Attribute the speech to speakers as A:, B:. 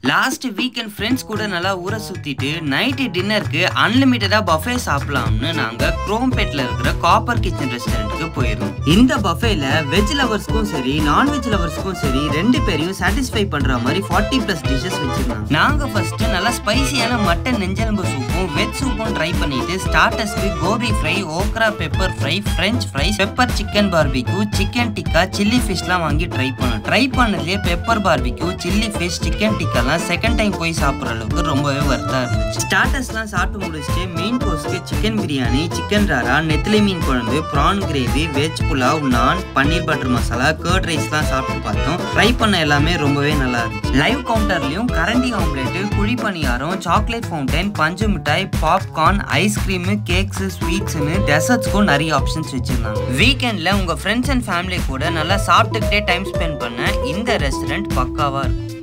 A: last weekend friends கூட நல்லா ஊரை சுத்திட்டு நைட்டு டின்னருக்கு அன்லிமிட்டடா பஃபே சாப்பிடலாம்னு நாங்க குரோம்பேட்ல இருக்கிற காப்பர் கிச்சன் ரெஸ்டாரண்ட்டுக்கு போயிருந்தோம் இந்த பஃபேல வெஜ் லவர்ஸ்க்கும் சரி நான்வெஜ் லவர்ஸ்க்கும் சரி ரெண்டு பேரையும் சாட்டிஸ்ஃபை பண்ற மாதிரி ஃபார்ட்டி பிளஸ் டிஷஸ் வச்சிருந்தாங்க நாங்க ஃபர்ஸ்ட் நல்லா ஸ்பைசியான மட்டன் நெஞ்செலும்பு சூப்பும் வெஜ் சூப்பும் ட்ரை பண்ணிட்டு ஸ்டார்டர்ஸ்க்கு gobi fry okra pepper fry French fries pepper chicken barbecue chicken tikka chilli ஃபிஷ்லாம் வாங்கி ட்ரை பண்ணோம் ட்ரை பண்ணதுலேயே pepper barbecue chilli fish chicken டிக்காலாம் செகண்ட் டைம் போய் சாப்பிட்ற அளவுக்கு ரொம்பவே வர்த்தா இருந்துச்சு ஸ்டார்டர்ஸ்லாம் சாப்பிட்டு முடிச்சுட்டு மெயின் கோர்ஸ்க்கு சிக்கன் பிரியாணி சிக்கன் ராரா நெத்திலி மீன் குழம்பு prawn gravy veg pulao naan paneer butter masala curd ரைஸ்லாம் சாப்பிட்டு பார்த்தோம் ட்ரை பண்ண எல்லாமே ரொம்பவே நல்லா இருந்துச்சு லைவ் கவுண்டர்லயும் கரண்டி ஆம்லேட்டு குழி பணியாரம் சாக்லேட் ஃபவுண்டைன் பஞ்சு மிட்டாய் பாப்கார்ன் ஐஸ்கிரீம் கேக்ஸ் ஸ்வீட்ஸ்னு டெசர்ட்ஸ்க்கும் நிறைய ஆப்ஷன்ஸ் வச்சிருந்தாங்க வீக்கெண்ட்ல உங்க ஃப்ரெண்ட்ஸ் அண்ட் ஃபேமிலி கூட நல்லா சாப்பிட்டுக்கிட்டே டைம் ஸ்பெண்ட் பண்ண இந்த ரெஸ்டாரண்ட் பக்காவா இருக்கும்